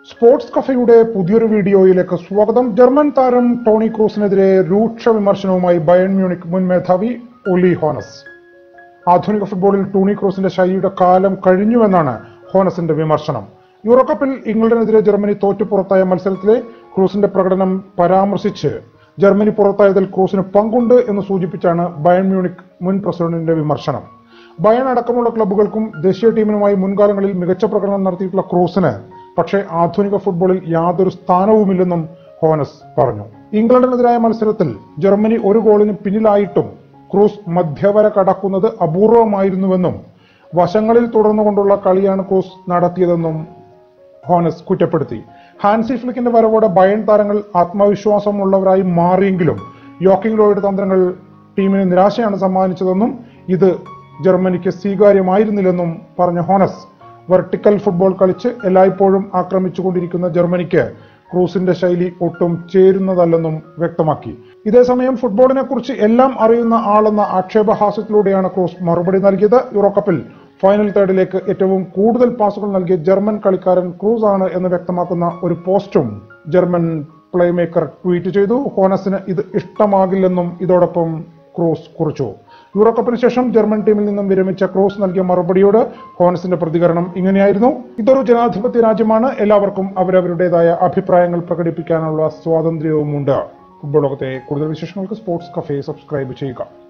sports കഫയുടെ പുതിയൊരു വീഡിയോയിലേക്ക് സ്വാഗതം ജർമ്മൻ താരം ടോണി ക്രൂസിനെതിരെ രൂക്ഷ വിമർശനവുമായി ബയൺ മ്യൂണിക് മുൻ മേധാവി ഒലി ഹോനസ് ആധുനിക ഫുട്ബോളിൽ ടോണി ക്രൂസിന്റെ ശൈലിയുടെ കാലം കഴിഞ്ഞുവെന്നാണ് ഹോനസിന്റെ വിമർശനം യൂറോ കപ്പിൽ ഇംഗ്ലണ്ടിനെതിരെ ജർമ്മനി തോറ്റു പുറത്തായ മത്സരത്തിലെ ക്രൂസിന്റെ പ്രകടനം പരാമർശിച്ച് ജർമ്മനി പുറത്തായതിൽ ക്രൂസിന് പങ്കുണ്ട് എന്ന് സൂചിപ്പിച്ചാണ് ബയൺ മ്യൂണിക് മുൻ പ്രസിഡന്റിന്റെ വിമർശനം ബയൺ അടക്കമുള്ള ക്ലബ്ബുകൾക്കും ദേശീയ ടീമിനുമായി മുൻകാലങ്ങളിൽ മികച്ച പ്രകടനം നടത്തിയിട്ടുള്ള ക്രൂസിന് പക്ഷേ ആധുനിക ഫുട്ബോളിൽ യാതൊരു സ്ഥാനവുമില്ലെന്നും ഹോനസ് പറഞ്ഞു ഇംഗ്ലണ്ടിനെതിരായ മത്സരത്തിൽ ജർമ്മനി ഒരു ഗോളിന് പിന്നിലായിട്ടും ക്രൂസ് മധ്യവര കടക്കുന്നത് അപൂർവമായിരുന്നുവെന്നും വശങ്ങളിൽ തുടർന്നുകൊണ്ടുള്ള കളിയാണ് ക്രൂസ് നടത്തിയതെന്നും ഹോനസ് കുറ്റപ്പെടുത്തി ഹാൻസി ഫ്ലിക്കിന്റെ വരവോടെ ബയൺ താരങ്ങൾ ആത്മവിശ്വാസമുള്ളവരായി മാറിയെങ്കിലും യോക്കിംഗ് ലോയുടെ തന്ത്രങ്ങൾ ടീമിന് നിരാശയാണ് സമ്മാനിച്ചതെന്നും ഇത് ജർമ്മനിക്ക് സ്വീകാര്യമായിരുന്നില്ലെന്നും പറഞ്ഞ ഹോനസ് വെർട്ടിക്കൽ ഫുട്ബോൾ കളിച്ച് എല്ലായ്പ്പോഴും ആക്രമിച്ചുകൊണ്ടിരിക്കുന്ന ജർമ്മനിക്ക് ക്രൂസിന്റെ ശൈലി ഒട്ടും ചേരുന്നതല്ലെന്നും വ്യക്തമാക്കി ഇതേസമയം ഫുട്ബോളിനെ കുറിച്ച് എല്ലാം അറിയുന്ന ആളെന്ന ആക്ഷേപഹാസ്യത്തിലൂടെയാണ് ക്രൂസ് മറുപടി നൽകിയത് യൂറോ കപ്പിൽ ഫൈനൽ തേർഡിലേക്ക് ഏറ്റവും കൂടുതൽ പാസുകൾ നൽകിയ ജർമ്മൻ കളിക്കാരൻ ക്രൂസ് ആണ് എന്ന് വ്യക്തമാക്കുന്ന ഒരു പോസ്റ്റും ജർമ്മൻ പ്ലേമേക്കർ ട്വീറ്റ് ചെയ്തു ഹോനസിന് ഇത് ഇഷ്ടമാകില്ലെന്നും ഇതോടൊപ്പം ക്രൂസ് കുറിച്ചു യൂറോ കപ്പിന് ശേഷം ജർമ്മൻ ടീമിൽ നിന്നും വിരമിച്ച ക്രൂസ് നൽകിയ മറുപടിയോട് ഹോനസിന്റെ പ്രതികരണം ഇങ്ങനെയായിരുന്നു ഇതൊരു ജനാധിപത്യ രാജ്യമാണ് എല്ലാവർക്കും അവരവരുടേതായ അഭിപ്രായങ്ങൾ പ്രകടിപ്പിക്കാനുള്ള സ്വാതന്ത്ര്യവുമുണ്ട് ഫുട്ബോൾ ലോകത്തെ കൂടുതൽ വിശേഷങ്ങൾക്ക് സ്പോർട്സ് കഫേ സബ്സ്ക്രൈബ് ചെയ്യുക